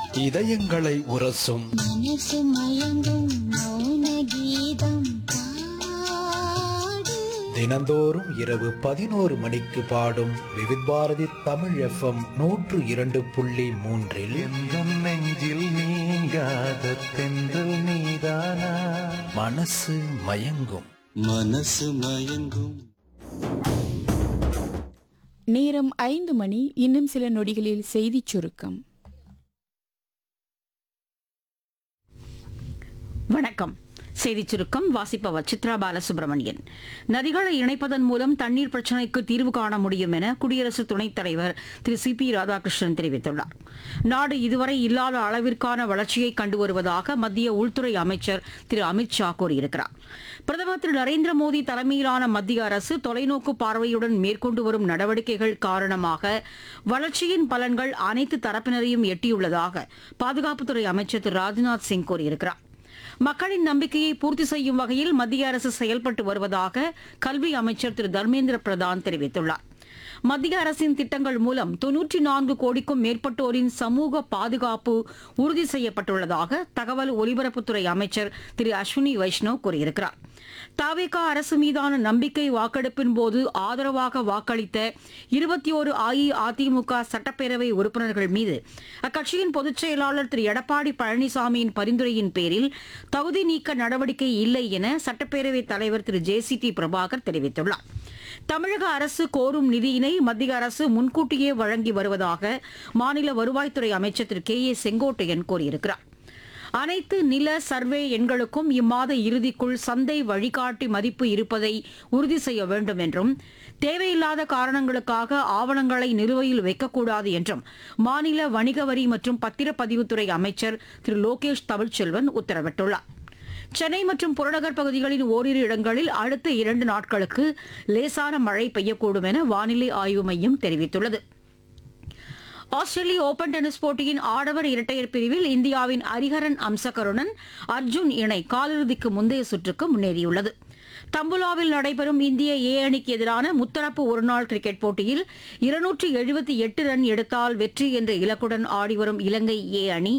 இதயங்களை உரசும் மனசு மயங்கும் மௌன கீதம் பாடு தினந்தோறும் இரவு பதினோரு மணிக்கு பாடும் விவித் பாரதி தமிழ் எஃப்எம் நூற்று இரண்டு புள்ளி மூன்றில் எந்தம் நெஞ்சில் நீங்காத தென்றல் நீதானா மனசு மயங்கும் மனசு மயங்கும் நேரம் ஐந்து மணி இன்னும் சில நொடிகளில் செய்திச் சுருக்கம் வணக்கம் செய்திச் சுருக்கம் வாசிப்பவர் சித்ரா பாலசுப்ரமணியன் நதிகளை இணைப்பதன் மூலம் தண்ணீர் பிரச்சினைக்கு தீர்வு காண முடியும் என குடியரசு துணைத் தலைவர் திரு சி பி ராதாகிருஷ்ணன் தெரிவித்துள்ளார் நாடு இதுவரை இல்லாத அளவிற்கான வளர்ச்சியை கண்டு வருவதாக மத்திய உள்துறை அமைச்சர் திரு அமித் ஷா கூறியிருக்கிறார் பிரதமர் திரு நரேந்திர மோடி தலைமையிலான மத்திய அரசு தொலைநோக்கு பார்வையுடன் மேற்கொண்டு வரும் நடவடிக்கைகள் காரணமாக வளர்ச்சியின் பலன்கள் அனைத்து தரப்பினரையும் எட்டியுள்ளதாக பாதுகாப்புத்துறை அமைச்சர் திரு ராஜ்நாத் சிங் கூறியிருக்கிறார் மக்களின் நம்பிக்கையை பூர்த்தி செய்யும் வகையில் மத்திய அரசு செயல்பட்டு வருவதாக கல்வி அமைச்சர் திரு தர்மேந்திர பிரதான் தெரிவித்துள்ளார் மத்திய அரசின் திட்டங்கள் மூலம் தொன்னூற்றி நான்கு கோடிக்கும் மேற்பட்டோரின் சமூக பாதுகாப்பு உறுதி செய்யப்பட்டுள்ளதாக தகவல் ஒலிபரப்புத்துறை அமைச்சர் திரு அஸ்வினி வைஷ்ணவ் கூறியிருக்கிறார் தாவேகா அரசு மீதான நம்பிக்கை வாக்கெடுப்பின் போது ஆதரவாக வாக்களித்த இருபத்தி ஒரு அஇஅதிமுக சட்டப்பேரவை உறுப்பினர்கள் மீது அக்கட்சியின் பொதுச் செயலாளர் திரு எடப்பாடி பழனிசாமியின் பரிந்துரையின் பேரில் தகுதி நீக்க நடவடிக்கை இல்லை என சட்டப்பேரவைத் தலைவர் Thiru J C D Prabhakar தெரிவித்துள்ளார் தமிழக அரசு கோரும் நிதியினை மத்திய அரசு முன்கூட்டியே வழங்கி வருவதாக மாநில வருவாய்த்துறை அமைச்சர் திரு கே ஏ செங்கோட்டையன் கூறியிருக்கிறார் அனைத்து நில சர்வே எண்களுக்கும் இம்மாத இறுதிக்குள் சந்தை வழிகாட்டி மதிப்பு இருப்பதை உறுதி செய்ய வேண்டும் என்றும் தேவையில்லாத காரணங்களுக்காக ஆவணங்களை நிலுவையில் வைக்கக்கூடாது என்றும் மாநில வணிக வரி மற்றும் பத்திரப்பதிவுத்துறை அமைச்சர் திரு லோகேஷ் தமிழ்ச்செல்வன் உத்தரவிட்டுள்ளார் சென்னை மற்றும் புறநகர் பகுதிகளின் ஓரிரு இடங்களில் அடுத்த இரண்டு நாட்களுக்கு லேசான மழை பெய்யக்கூடும் என வானிலை ஆய்வு மையம் தெரிவித்துள்ளது ஆஸ்திரேலிய ஓபன் டென்னிஸ் போட்டியின் ஆடவர் இரட்டையர் பிரிவில் இந்தியாவின் ஹரிஹரன் அம்சகருடன் அர்ஜுன் இணை காலிறுதிக்கு முந்தைய சுற்றுக்கு முன்னேறியுள்ளது தம்புலாவில் நடைபெறும் இந்திய ஏ அணிக்கு எதிரான முத்தரப்பு ஒருநாள் கிரிக்கெட் போட்டியில் இருநூற்றி எழுபத்தி எட்டு ரன் எடுத்தால் வெற்றி என்ற இலக்குடன் ஆடிவரும் இலங்கை ஏ அணி